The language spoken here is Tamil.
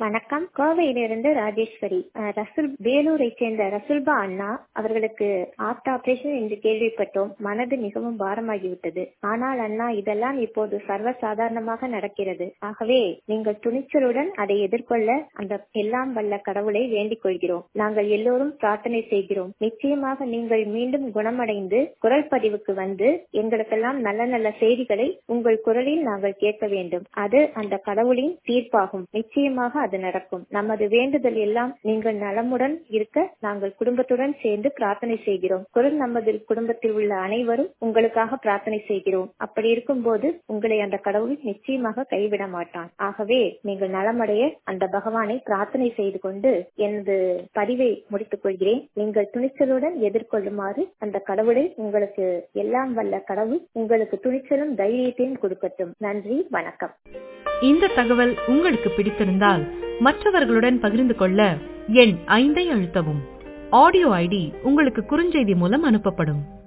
வணக்கம் கோவையிலிருந்து ராஜேஸ்வரி அஹ், ரசூல் வேலூரை சேர்ந்த ரசுல்பா அண்ணா அவர்களுக்கு ஆர்ட் ஆபரேஷன் என்று கேள்விப்பட்டோம் மனது மிகவும் பாரமாகிவிட்டது ஆனால் அண்ணா இதெல்லாம் இப்போது சர்வசாதாரணமாக நடக்கிறது ஆகவே நீங்கள் துணிச்சலுடன் அதை எதிர்கொள்ள அந்த எல்லாம் வல்ல கடவுளை வேண்டிக் கொள்கிறோம் நாங்கள் எல்லோரும் பிரார்த்தனை செய்கிறோம் நிச்சயமாக நீங்கள் மீண்டும் குணமடைந்து குரல் பதிவுக்கு வந்து எங்களுக்கெல்லாம் நல்ல நல்ல செய்திகளை உங்கள் குரலில் நாங்கள் கேட்க வேண்டும் அது அந்த கடவுளின் தீர்ப்பாகும் நிச்சயமாக அது நடக்கும் நமது வேண்டுதல் எல்லாம் நீங்கள் நலமுடன் இருக்க நாங்கள் குடும்பத்துடன் சேர்ந்து பிரார்த்தனை செய்கிறோம் குரல் நமது குடும்பத்தில் உள்ள அனைவரும் உங்களுக்காக பிரார்த்தனை செய்கிறோம் அப்படி இருக்கும்போது உங்களை அந்த கடவுள் நிச்சயமாக கைவிட மாட்டான் ஆகவே நீங்கள் நலமடைய அந்த பகவானை பிரார்த்தனை செய்து கொண்டு எனது பதிவை முடித்துக் கொள்கிறேன் நீங்கள் துணிச்சலுடன் எதிர்கொள்ளுமாறு அந்த கடவுளை உங்களுக்கு எல்லாம் வல்ல கடவுள் உங்களுக்கு துணிச்சலும் தைரியத்தையும் கொடுக்கட்டும் நன்றி வணக்கம் இந்த தகவல் உங்களுக்கு பிடித்திருந்தால் மற்றவர்களுடன் பகிர்ந்து கொள்ள எண் ஐந்தை அழுத்தவும் ஆடியோ ஐடி உங்களுக்கு குறுஞ்செய்தி மூலம் அனுப்பப்படும்